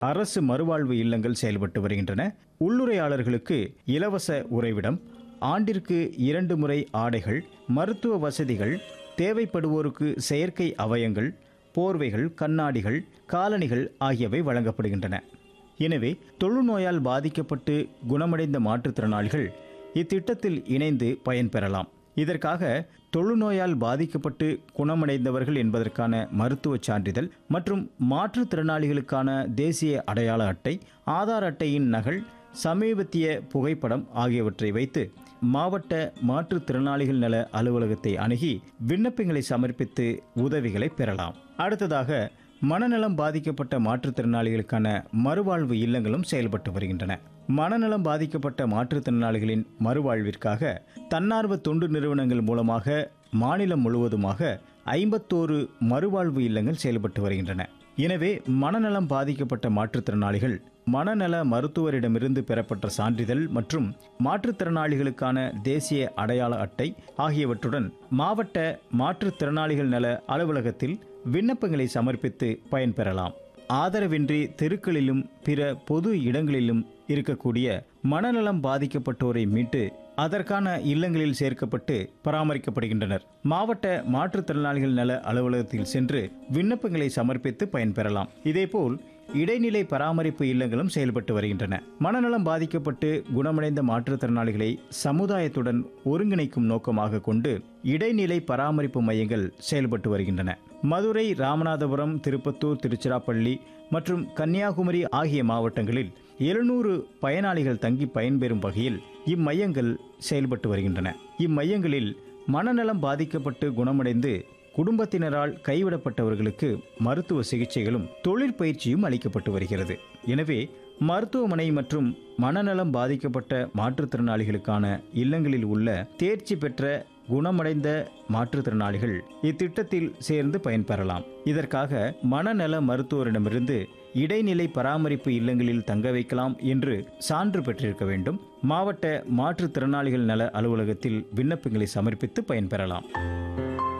அரசு மறுவாழ்வு இல்லங்கள் செயல்பட்டு வருகின்றன உள்ளுரையாளர்களுக்கு இலவச உறைவிடம் ஆண்டிற்கு இரண்டு முறை ஆடைகள் மருத்துவ வசதிகள் தேவைப்படுவோருக்கு செயற்கை அவயங்கள் போர்வைகள் கண்ணாடிகள் காலணிகள் ஆகியவை வழங்கப்படுகின்றன எனவே தொழுநோயால் பாதிக்கப்பட்டு குணமடைந்த மாற்றுத்திறனாளிகள் இத்திட்டத்தில் இணைந்து பயன்பெறலாம் இதற்காக தொழுநோயால் பாதிக்கப்பட்டு குணமடைந்தவர்கள் என்பதற்கான மருத்துவச் சான்றிதழ் மற்றும் மாற்றுத்திறனாளிகளுக்கான தேசிய அடையாள அட்டை ஆதார் அட்டையின் நகல் சமீபத்திய புகைப்படம் ஆகியவற்றை வைத்து மாவட்ட மாற்றுத்திறனாளிகள் நல அலுவலகத்தை அணுகி விண்ணப்பங்களை சமர்ப்பித்து உதவிகளை பெறலாம் அடுத்ததாக மனநலம் பாதிக்கப்பட்ட மாற்றுத்திறனாளிகளுக்கான மறுவாழ்வு இல்லங்களும் செயல்பட்டு வருகின்றன மனநலம் பாதிக்கப்பட்ட மாற்றுத்திறனாளிகளின் மறுவாழ்விற்காக தன்னார்வ தொண்டு நிறுவனங்கள் மூலமாக மாநிலம் முழுவதுமாக ஐம்பத்தோரு மறுவாழ்வு இல்லங்கள் செயல்பட்டு வருகின்றன எனவே மனநலம் பாதிக்கப்பட்ட மாற்றுத்திறனாளிகள் மனநல மருத்துவரிடமிருந்து பெறப்பட்ட சான்றிதழ் மற்றும் மாற்றுத்திறனாளிகளுக்கான தேசிய அடையாள அட்டை ஆகியவற்றுடன் மாவட்ட மாற்றுத்திறனாளிகள் நல அலுவலகத்தில் விண்ணப்பங்களை சமர்ப்பித்து பயன்பெறலாம் ஆதரவின்றி தெருக்களிலும் பிற பொது இடங்களிலும் இருக்கக்கூடிய மனநலம் பாதிக்கப்பட்டோரை மீட்டு அதற்கான இல்லங்களில் சேர்க்கப்பட்டு பராமரிக்கப்படுகின்றனர் மாவட்ட மாற்றுத்திறனாளிகள் நல அலுவலகத்தில் சென்று விண்ணப்பங்களை சமர்ப்பித்து பயன்பெறலாம் இதேபோல் இடைநிலை பராமரிப்பு இல்லங்களும் செயல்பட்டு வருகின்றன மனநலம் பாதிக்கப்பட்டு குணமடைந்த மாற்றுத்திறனாளிகளை சமுதாயத்துடன் ஒருங்கிணைக்கும் நோக்கமாக கொண்டு இடைநிலை பராமரிப்பு மையங்கள் செயல்பட்டு வருகின்றன மதுரை ராமநாதபுரம் திருப்பத்தூர் திருச்சிராப்பள்ளி மற்றும் கன்னியாகுமரி ஆகிய மாவட்டங்களில் எழுநூறு பயனாளிகள் தங்கி பயன்பெறும் வகையில் இம்மையங்கள் செயல்பட்டு வருகின்றன இம்மையங்களில் மனநலம் பாதிக்கப்பட்டு குணமடைந்து குடும்பத்தினரால் கைவிடப்பட்டவர்களுக்கு மருத்துவ சிகிச்சைகளும் தொழிற்பயிற்சியும் அளிக்கப்பட்டு வருகிறது எனவே மருத்துவமனை மற்றும் மனநலம் பாதிக்கப்பட்ட மாற்றுத்திறனாளிகளுக்கான இல்லங்களில் உள்ள தேர்ச்சி பெற்ற குணமடைந்த மாற்றுத்திறனாளிகள் இத்திட்டத்தில் சேர்ந்து பயன்பெறலாம் இதற்காக மனநல மருத்துவரிடமிருந்து இடைநிலை பராமரிப்பு இல்லங்களில் தங்க வைக்கலாம் என்று சான்று பெற்றிருக்க வேண்டும் மாவட்ட மாற்றுத்திறனாளிகள் நல அலுவலகத்தில் விண்ணப்பங்களை சமர்ப்பித்து பயன்பெறலாம்